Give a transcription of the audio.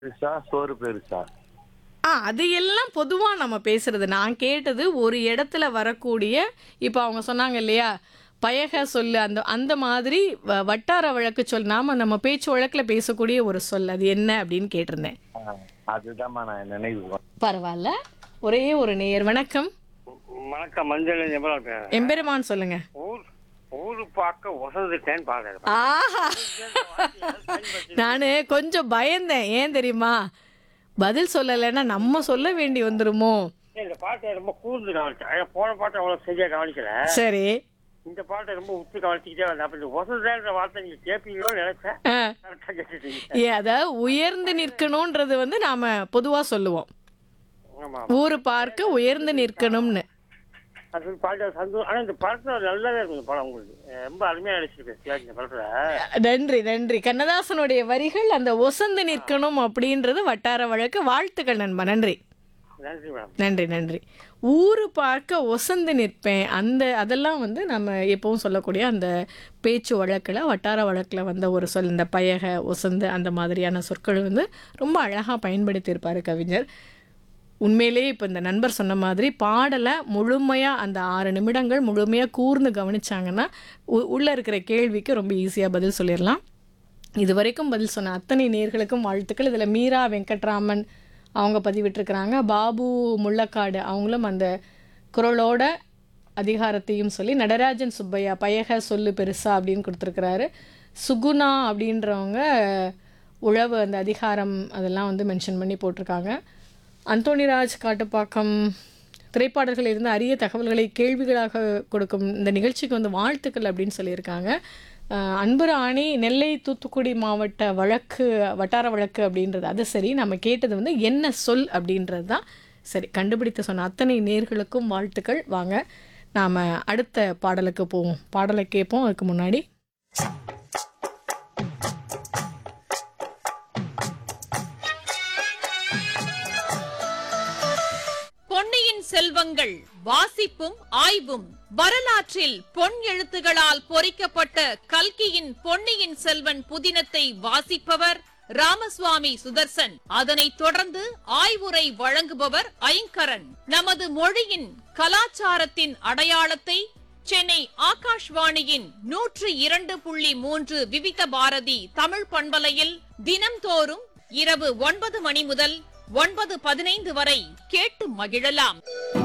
பெருசா சோறு பெருசா ஆ அது எல்லாம் பொதுவாக நம்ம பேசுறது நான் கேட்டது ஒரு இடத்துல வரக்கூடிய இப்போ அவங்க சொன்னாங்க இல்லையா பயக சொல்லு அந்த அந்த மாதிரி வ- வட்டார வழக்கு சொல் நாம நம்ம பேச்சு வழக்கில் பேசக்கூடிய ஒரு சொல் அது என்ன அப்படின்னு கேட்டிருந்தேன் ஆ, அதுதாம்மா நான் நினைவு பரவாயில்ல ஒரே ஒரு நேயர் வணக்கம் வணக்கம் மஞ்சள் எவ்வளோ பேர் எம்பெருமான் சொல்லுங்க ஊர் ஊரு பார்க்க வசந்துட்டேன்னு பாக்குறேன் ஆஹா நான் கொஞ்சம் பயந்தேன் ஏன் தெரியுமா பதில் சொல்லலைன்னா நம்ம சொல்ல வேண்டி வந்துருமோ இந்த பாட்டை ரொம்ப கூர்ந்து கவனிச்சேன் போன பாட்டை அவ்வளவு சரியா கவனிக்கல சரி இந்த பாட்டை ரொம்ப உத்து கவனிச்சுக்கிட்டே வந்தேன் அப்ப இந்த வசந்தேன்ற வார்த்தை நீங்க கேட்பீங்களோன்னு நினைச்சேன் ஆ கரெக்டா கேட்டுட்டீங்க ஏ அதாவது உயர்ந்து நிற்கணும்ன்றது வந்து நாம பொதுவா சொல்லுவோம் ஆமா ஊரு பார்க்க உயர்ந்து நிற்கணும்னு அது வந்து பாட்டு சந்தோஷம் ஆனா இந்த படத்துல நல்லாவே இருக்கும் இந்த படம் உங்களுக்கு அஹ் ரொம்ப அருமையா நடிச்சிருக்கு சிவாஜி இந்த படத்துல நன்றி நன்றி கண்ணதாசனுடைய வரிகள் அந்த ஒசந்து நிற்கணும் அப்படின்றது வட்டார வழக்கு வாழ்த்துக்கள் நண்பா நன்றி நன்றி மேடம் நன்றி நன்றி ஊரு பார்க்க ஒசந்து நிற்பேன் அந்த அதெல்லாம் வந்து நம்ம எப்பவும் சொல்லக்கூடிய அந்த பேச்சு வழக்கில் வட்டார வழக்கில் வந்த ஒரு சொல் இந்த பயக ஒசந்து அந்த மாதிரியான சொற்கள் வந்து ரொம்ப அழகாக பயன்படுத்தியிருப்பார் கவிஞர் உண்மையிலேயே இப்போ இந்த நண்பர் சொன்ன மாதிரி பாடலை முழுமையாக அந்த ஆறு நிமிடங்கள் முழுமையாக கூர்ந்து கவனிச்சாங்கன்னா உ- உள்ள இருக்கிற கேள்விக்கு ரொம்ப ஈஸியாக பதில் சொல்லிடலாம் இது வரைக்கும் பதில் சொன்ன அத்தனை நேர்களுக்கும் வாழ்த்துக்கள் இதில் மீரா வெங்கட்ராமன் அவங்க பதிவிட்டிருக்கிறாங்க பாபு முள்ளக்காடு அவங்களும் அந்த குரலோட அதிகாரத்தையும் சொல்லி நடராஜன் சுப்பையா பயக சொல்லு பெருசா அப்படின்னு கொடுத்துருக்கிறாரு சுகுணா அப்படின்றவங்க உழவு அந்த அதிகாரம் அதெல்லாம் வந்து மென்ஷன் பண்ணி போட்டிருக்காங்க அந்தோணிராஜ் காட்டுப்பாக்கம் திரைப்பாடல்களில் இருந்து அரிய தகவல்களை கேள்விகளாக கொடுக்கும் இந்த நிகழ்ச்சிக்கு வந்து வாழ்த்துக்கள் அப்படின்னு சொல்லியிருக்காங்க அஹ் அன்புராணி நெல்லை தூத்துக்குடி மாவட்ட வழக்கு வட்டார வழக்கு அப்படின்றது அது சரி நம்ம கேட்டது வந்து என்ன சொல் அப்படின்றது தான் சரி கண்டுபிடித்து சொன்ன அத்தனை நேர்களுக்கும் வாழ்த்துக்கள் வாங்க நாம் அடுத்த பாடலுக்கு போவோம் பாடலை கேட்போம் அதுக்கு முன்னாடி பொன்னியின் செல்வங்கள் வாசிப்பும் ஆய்வும் வரலாற்றில் பொன் எழுத்துகளால் பொறிக்கப்பட்ட கல்கியின் பொன்னியின் செல்வன் புதினத்தை வாசிப்பவர் ராமசுவாமி சுதர்சன் அதனைத் தொடர்ந்து ஆய்வுரை வழங்குபவர் ஐங்கரன் நமது மொழியின் கலாச்சாரத்தின் அடையாளத்தை சென்னை ஆகாஷ்வாணியின் நூற்று இரண்டு புள்ளி மூன்று விவித பாரதி தமிழ் பண்பலையில் தினம்தோறும் இரவு ஒன்பது மணி முதல் ஒன்பது பதினைந்து வரை கேட்டு மகிழலாம்